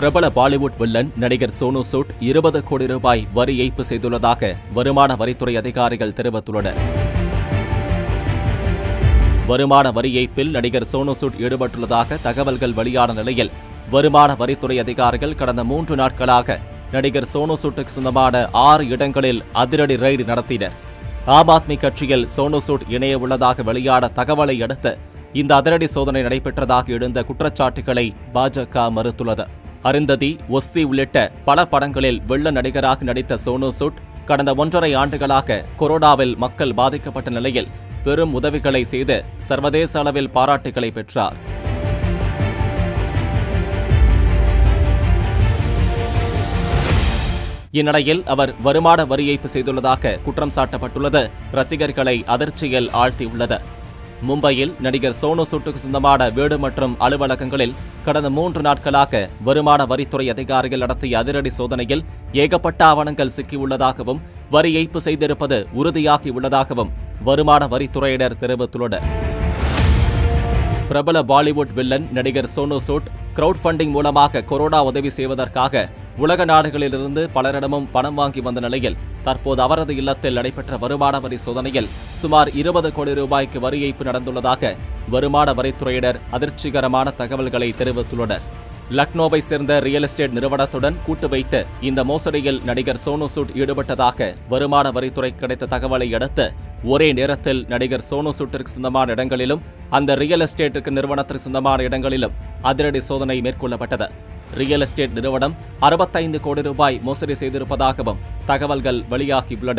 பிரபல பாலிவுட் வில்லன் நடிகர் சோனு சூட் இருபது கோடி ரூபாய் வரி ஏய்ப்பு செய்துள்ளதாக வருமான வரித்துறை அதிகாரிகள் தெரிவித்துள்ளனர் வருமான வரி ஏய்ப்பில் நடிகர் சோனு சூட் ஈடுபட்டுள்ளதாக தகவல்கள் வெளியான நிலையில் வருமான வரித்துறை அதிகாரிகள் கடந்த மூன்று நாட்களாக நடிகர் சோனு சூட்டுக்கு சொந்தமான ஆறு இடங்களில் அதிரடி ரெய்டு நடத்தினர் ஆம் ஆத்மி கட்சியில் சோனு சூட் இணைய உள்ளதாக வெளியான தகவலை அடுத்து இந்த அதிரடி சோதனை நடைபெற்றதாக எழுந்த குற்றச்சாட்டுகளை பாஜக மறுத்துள்ளது அருந்ததி ஒஸ்தி உள்ளிட்ட பல படங்களில் வெள்ள நடிகராக நடித்த சோனு சூட் கடந்த ஒன்றரை ஆண்டுகளாக கொரோனாவில் மக்கள் பாதிக்கப்பட்ட நிலையில் பெரும் உதவிகளை செய்து சர்வதேச அளவில் பாராட்டுகளை பெற்றார் இந்நிலையில் அவர் வருமான வரி ஏய்ப்பு செய்துள்ளதாக குற்றம் சாட்டப்பட்டுள்ளது ரசிகர்களை அதிர்ச்சியில் ஆழ்த்தியுள்ளது மும்பையில் நடிகர் சோனு சூட்டுக்கு சொந்தமான வீடு மற்றும் அலுவலகங்களில் கடந்த மூன்று நாட்களாக வருமான வரித்துறை அதிகாரிகள் நடத்திய அதிரடி சோதனையில் ஏகப்பட்ட ஆவணங்கள் சிக்கியுள்ளதாகவும் வரி ஏய்ப்பு செய்திருப்பது உறுதியாகியுள்ளதாகவும் வருமான வரித்துறையினர் தெரிவித்துள்ளனர் பிரபல பாலிவுட் வில்லன் நடிகர் சோனு சூட் கிரவுட் ஃபண்டிங் மூலமாக கொரோனா உதவி செய்வதற்காக உலக நாடுகளிலிருந்து பலரிடமும் பணம் வாங்கி வந்த நிலையில் தற்போது அவரது இல்லத்தில் நடைபெற்ற வருமான வரி சோதனையில் சுமார் இருபது கோடி ரூபாய்க்கு வரி ஏய்ப்பு நடந்துள்ளதாக வருமான வரித்துறையினர் அதிர்ச்சிகரமான தகவல்களை தெரிவித்துள்ளனர் லக்னோவை சேர்ந்த ரியல் எஸ்டேட் நிறுவனத்துடன் கூட்டு வைத்து இந்த மோசடியில் நடிகர் சோனு சூட் ஈடுபட்டதாக வருமான வரித்துறை கிடைத்த தகவலை அடுத்து ஒரே நேரத்தில் நடிகர் சோனு சூட்டிற்கு சொந்தமான இடங்களிலும் அந்த ரியல் எஸ்டேட்டுக்கு நிறுவனத்திற்கு சொந்தமான இடங்களிலும் அதிரடி சோதனை மேற்கொள்ளப்பட்டது ரியல் எஸ்டேட் நிறுவனம் அறுபத்தைந்து கோடி ரூபாய் மோசடி செய்திருப்பதாகவும் தகவல்கள் வெளியாகியுள்ளன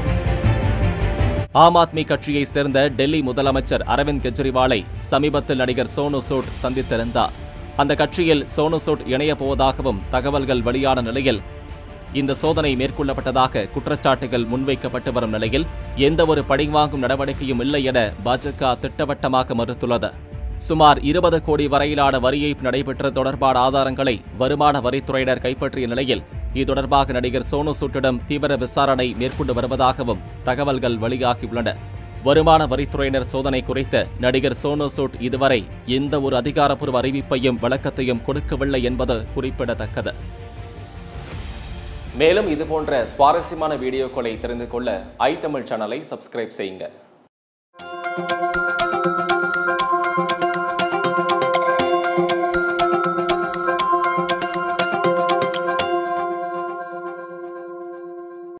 ஆம் ஆத்மி கட்சியைச் சேர்ந்த டெல்லி முதலமைச்சர் அரவிந்த் கெஜ்ரிவாலை சமீபத்தில் நடிகர் சோனு சூட் சந்தித்திருந்தார் அந்த கட்சியில் சோனு சூட் இணையப் போவதாகவும் தகவல்கள் வெளியான நிலையில் இந்த சோதனை மேற்கொள்ளப்பட்டதாக குற்றச்சாட்டுகள் முன்வைக்கப்பட்டு வரும் நிலையில் எந்த ஒரு பழிவாங்கும் நடவடிக்கையும் இல்லை என பாஜக திட்டவட்டமாக மறுத்துள்ளது சுமார் இருபது கோடி வரையிலான வரி ஏய்ப்பு நடைபெற்றது தொடர்பான ஆதாரங்களை வருமான வரித்துறையினர் கைப்பற்றிய நிலையில் இது தொடர்பாக நடிகர் சோனு சூட்டிடம் தீவிர விசாரணை மேற்கொண்டு வருவதாகவும் தகவல்கள் வெளியாகியுள்ளன வருமான வரித்துறையினர் சோதனை குறித்து நடிகர் சோனு சூட் இதுவரை எந்த ஒரு அதிகாரப்பூர்வ அறிவிப்பையும் விளக்கத்தையும் கொடுக்கவில்லை என்பது குறிப்பிடத்தக்கது மேலும் இதுபோன்ற சுவாரஸ்யமான வீடியோக்களை தெரிந்து கொள்ள ஐ தமிழ் சேனலை சப்ஸ்கிரைப் செய்யுங்க